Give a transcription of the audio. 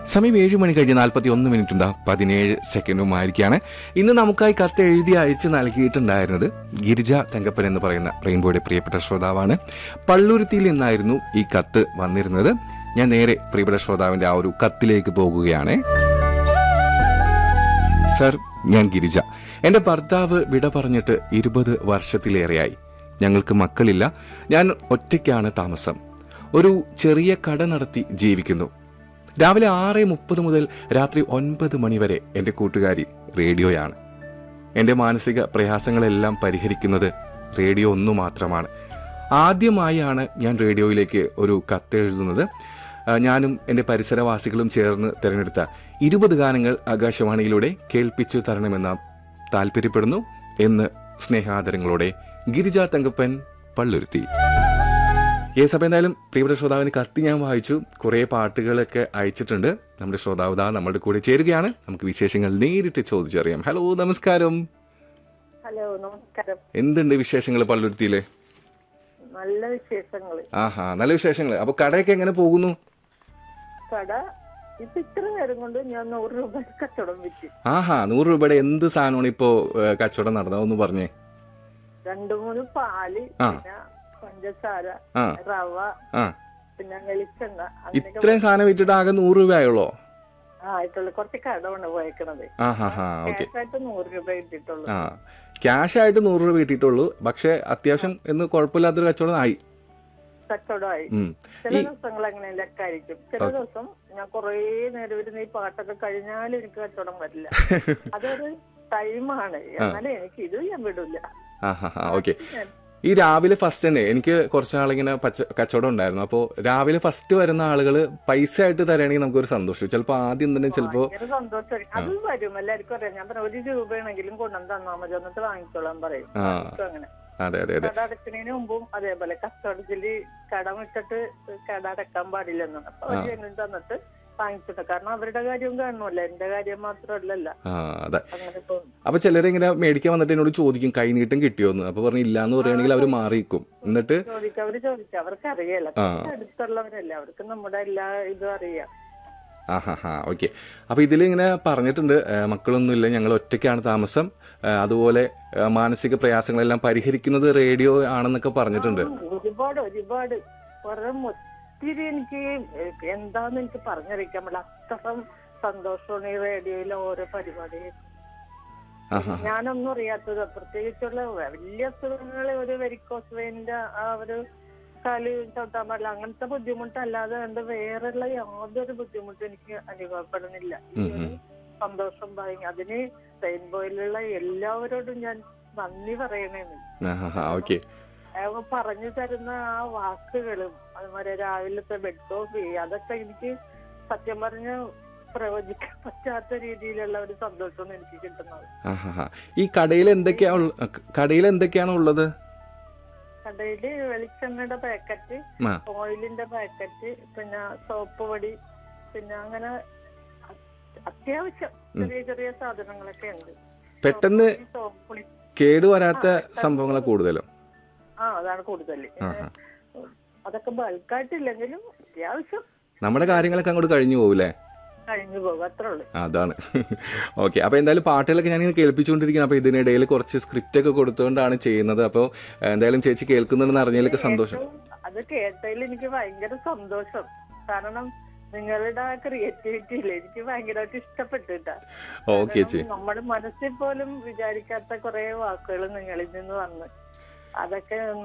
സമയം ഏഴ് മണി കഴിഞ്ഞ് നാൽപ്പത്തി ഒന്ന് മിനിറ്റ് ഉണ്ടാ പതിനേഴ് സെക്കൻഡും ആയിരിക്കാണ് ഇന്ന് നമുക്കായി കത്ത് എഴുതി അയച്ച് നൽകിയിട്ടുണ്ടായിരുന്നത് ഗിരിജ തങ്കപ്പൻ എന്ന് പറയുന്ന റെയിൻബോയുടെ പ്രിയപ്പെട്ട ശ്രോതാവാണ് പള്ളുരുത്തിയിൽ നിന്നായിരുന്നു ഈ കത്ത് വന്നിരുന്നത് ഞാൻ നേരെ പ്രിയപ്പെട്ട ശ്രോതാവിന്റെ ആ ഒരു കത്തിലേക്ക് പോകുകയാണ് സർ ഞാൻ ഗിരിജ എന്റെ ഭർത്താവ് വിട പറഞ്ഞിട്ട് ഇരുപത് വർഷത്തിലേറെയായി ഞങ്ങൾക്ക് മക്കളില്ല ഞാൻ ഒറ്റയ്ക്കാണ് താമസം ഒരു ചെറിയ കട നടത്തി ജീവിക്കുന്നു രാവിലെ ആറ് മുപ്പത് മുതൽ രാത്രി ഒൻപത് മണി വരെ എൻ്റെ കൂട്ടുകാരി റേഡിയോയാണ് എൻ്റെ മാനസിക പ്രയാസങ്ങളെല്ലാം പരിഹരിക്കുന്നത് റേഡിയോ ഒന്നു മാത്രമാണ് ആദ്യമായാണ് ഞാൻ റേഡിയോയിലേക്ക് ഒരു കത്തെഴുതുന്നത് ആ, ഞാനും എൻ്റെ പരിസരവാസികളും ചേർന്ന് തിരഞ്ഞെടുത്ത ഇരുപത് ഗാനങ്ങൾ ആകാശവാണിയിലൂടെ കേൾപ്പിച്ചു തരണമെന്ന് താല്പര്യപ്പെടുന്നു എന്ന് സ്നേഹാദരങ്ങളോടെ ഗിരിജ തങ്കപ്പൻ പള്ളുരുത്തി യെസ് അപ്പം എന്തായാലും പ്രിയപ്പെട്ട ശ്രോതാവിന് കത്തി ഞാൻ വായിച്ചു കുറേ പാട്ടുകളൊക്കെ അയച്ചിട്ടുണ്ട് നമ്മുടെ ശ്രോതാവ് ദാ നമ്മുടെ കൂടെ ചേരുകയാണ് നമുക്ക് വിശേഷങ്ങൾ നേരിട്ട് ചോദിച്ചറിയാം ഹലോ നമസ്കാരം ഹലോ നമസ്കാരം എന്തുണ്ട് വിശേഷങ്ങൾ പള്ളുരുത്തിയിലെ നല്ല വിശേഷങ്ങള് ആഹാ നല്ല വിശേഷങ്ങൾ അപ്പൊ കടയൊക്കെ എങ്ങനെ പോകുന്നു കട ഇപ്പൊ ഇത്ര നേരം കൊണ്ട് ഞാൻ നൂറ് രൂപ കച്ചവടം വിറ്റ് ആഹാ നൂറ് രൂപയുടെ എന്ത് സാധനമാണ് ഇപ്പോ ഏ, കച്ചവടം നടന്നതെന്ന് പറഞ്ഞേ രണ്ടു മൂന്ന് പാല് ആ. പിന്നെ പഞ്ചസാര ആ. റവ ആ പിന്നെ വെളിച്ചെണ്ണ അങ്ങനെയൊക്കെ ഇത്രയും സാധനം വിറ്റിട്ട് ആകെ നൂറ് രൂപ ആയുള്ളോ ആ ആയിട്ടുള്ള കുറച്ച് കടമാണ് പോയേക്കണത് ആഹാ ഹാ ഓക്കെ ക്യാഷായിട്ട് നൂറ് രൂപ കിട്ടിയിട്ടുള്ളൂ ആ ക്യാഷ് ആയിട്ട് നൂറ് രൂപ കിട്ടിയിട്ടുള്ളൂ പക്ഷെ അത്യാവശ്യം എന്ന് കുഴപ്പമില്ലാത്തൊരു കച്ചവടം ആയി കച്ചവടമായി ഉം. ചില ഈ ദിവസങ്ങൾ അങ്ങനെയൊക്കെ ആയിരിക്കും ചില ദിവസം ഞാൻ കുറേ നേരം ഇരുന്ന് ഈ പാട്ടൊക്കെ കഴിഞ്ഞാലും എനിക്ക് കച്ചവടം വരില്ല അതൊരു ടൈമാണ് എന്നാലും എനിക്ക് ഇത് ഞാൻ വിടില്ല ആഹാ ഹാ ഓക്കെ ഈ രാവിലെ ഫസ്റ്റ് തന്നെ എനിക്ക് കുറച്ച് ആളിങ്ങനെ പച്ച കച്ചവടം ഉണ്ടായിരുന്നു അപ്പോൾ രാവിലെ ഫസ്റ്റ് വരുന്ന ആളുകൾ പൈസ ആയിട്ട് തരാണെങ്കിൽ നമുക്കൊരു സന്തോഷം ചിലപ്പോൾ ആദ്യം തന്നെ ചിലപ്പോൾ ഭയങ്കര സന്തോഷമായിരിക്കും അത് വരും എല്ലാവർക്കും അറിയാം ഞാൻ പറഞ്ഞ ഒരു രൂപയാണെങ്കിലും കൊണ്ടുവന്ന് തന്നാ മതി എന്നിട്ട് വാങ്ങിച്ചോളാൻ പറയും ആ എനിക്കും അങ്ങനെ അതെ അതെ അതെ കട അടക്കുന്നതിന് മുമ്പും അതേപോലെ കച്ചവടത്തില് കടം ഇട്ടിട്ട് കട അടക്കാൻ പാടില്ലെന്നാണ് അപ്പൊ അവർ എങ്ങനെ തന്നിട്ട് വാങ്ങിച്ചിട്ട് കാരണം അവരുടെ കാര്യവും കാണുമല്ലോ എന്റെ കാര്യം മാത്രമല്ലല്ല ആ അതെ അങ്ങനെ ഇപ്പൊ അപ്പൊ ചിലരിങ്ങനെ മേടിക്കാൻ വന്നിട്ട് എന്നോട് ചോദിക്കും കൈനീട്ടം കിട്ടിയോന്ന് അപ്പൊ പറഞ്ഞു ഇല്ലാന്ന് പറയുകയാണെങ്കിൽ അവർ മാറിയിരിക്കും എന്നിട്ട് ചോദിക്കാം അവര് ചോദിക്കാം അവർക്ക് അറിയാലോ ആ. അടുത്തുള്ളവരല്ലേ അവർക്ക് നമ്മുടെ എല്ലാ ഇതും അറിയാം ആ ഹാ ഹാ ഓക്കെ അപ്പൊ ഇതിൽ ഇങ്ങനെ പറഞ്ഞിട്ടുണ്ട് ഏ, മക്കളൊന്നുമില്ല ഞങ്ങൾ ഒറ്റയ്ക്കാണ് താമസം ഏ, അതുപോലെ ഏ, മാനസിക പ്രയാസങ്ങളെല്ലാം പരിഹരിക്കുന്നത് റേഡിയോ ആണെന്നൊക്കെ പറഞ്ഞിട്ടുണ്ട് ഒരുപാട് ഒരുപാട് കുറെ ഒത്തിരി എനിക്ക് എന്താന്ന് എനിക്ക് പറഞ്ഞറിയിക്കാൻ പറ്റില്ല അത്രയും സന്തോഷമാണ് ഈ റേഡിയോയിലെ ഓരോ പരിപാടി ആഹാ ഞാനൊന്നും അറിയാത്തത് പ്രത്യേകിച്ചുള്ള വലിയ അസുഖങ്ങള് ഒരു വെരിക്കോസ് വെയിന്റെ ആ ഒരു കാല് ചവിട്ടാൻ പാടില്ല അങ്ങനത്തെ ബുദ്ധിമുട്ടല്ലാതെ കണ്ട് വേറെയുള്ള യാതൊരു ബുദ്ധിമുട്ടും എനിക്ക് അനുഭവപ്പെടുന്നില്ല ഈ ഒരു സന്തോഷം ഭയങ്കര അതിന് റെയിൻബോയിലുള്ള എല്ലാവരോടും ഞാൻ നന്ദി പറയണേന്ന് ആഹാ ഹാ ഓക്കെ അവ പറഞ്ഞു തരുന്ന ആ വാക്കുകളും അതുപോലെ രാവിലത്തെ ബെഡ് കോഫി അതൊക്കെ എനിക്ക് സത്യം പറഞ്ഞ പ്രവചിക്കാൻ പറ്റാത്ത രീതിയിലുള്ള ഒരു സന്തോഷമാണ് എനിക്ക് കിട്ടുന്നത് ആഹാ ഹാ ഈ കടയിൽ എന്തൊക്കെയാ ഉള്ള- കടയിൽ എന്തൊക്കെയാണ് ഉള്ളത് കടയില് വെളിച്ചെണ്ണയുടെ പാക്കറ്റ് ആ ഓയിലിന്റെ പാക്കറ്റ് പിന്നെ സോപ്പ് പൊടി പിന്നെ അങ്ങനെ അ- അത്യാവശ്യം ചെറിയ ചെറിയ സാധനങ്ങളൊക്കെ ഉണ്ട് പെട്ടെന്ന് സോപ്പ് പൊടി കേടുവരാത്ത സംഭവങ്ങളെ കൂടുതലും ആ അതാണ് കൂടുതൽ ആഹാ. അതൊക്കെ ബൾക്കായിട്ടില്ലെങ്കിലും അത്യാവശ്യം നമ്മുടെ കാര്യങ്ങളൊക്കെ അങ്ങോട്ട് കഴിഞ്ഞു പോകൂലേ കഴിഞ്ഞു പോകും അത്രേ ഉള്ളൂ അതാണ് ഓക്കെ അപ്പൊ എന്തായാലും പാട്ടുകളൊക്കെ ഞാൻ ഇങ്ങനെ കേൾപ്പിച്ചുകൊണ്ടിരിക്കുകയാണ് അപ്പൊ ഇതിനിടയിൽ കുറച്ച് സ്ക്രിപ്റ്റ് ഒക്കെ കൊടുത്തുകൊണ്ടാണ് ചെയ്യുന്നത് അപ്പോൾ എന്തായാലും ചേച്ചി കേൾക്കുന്നുണ്ടെന്ന് അറിഞ്ഞതിലൊക്കെ സന്തോഷം അത് കേട്ടതിൽ എനിക്ക് ഭയങ്കര സന്തോഷം കാരണം നിങ്ങളുടെ ആ ക്രിയേറ്റിവിറ്റി ഇല്ലേ എനിക്ക് ഭയങ്കരമായിട്ട് ഇഷ്ടപ്പെട്ടിട്ടാ ഓക്കെ ചേച്ചി നമ്മുടെ മനസ്സിൽ പോലും വിചാരിക്കാത്ത കുറെ വാക്കുകൾ നിങ്ങളിൽ നിന്ന് വന്ന് അതൊക്കെ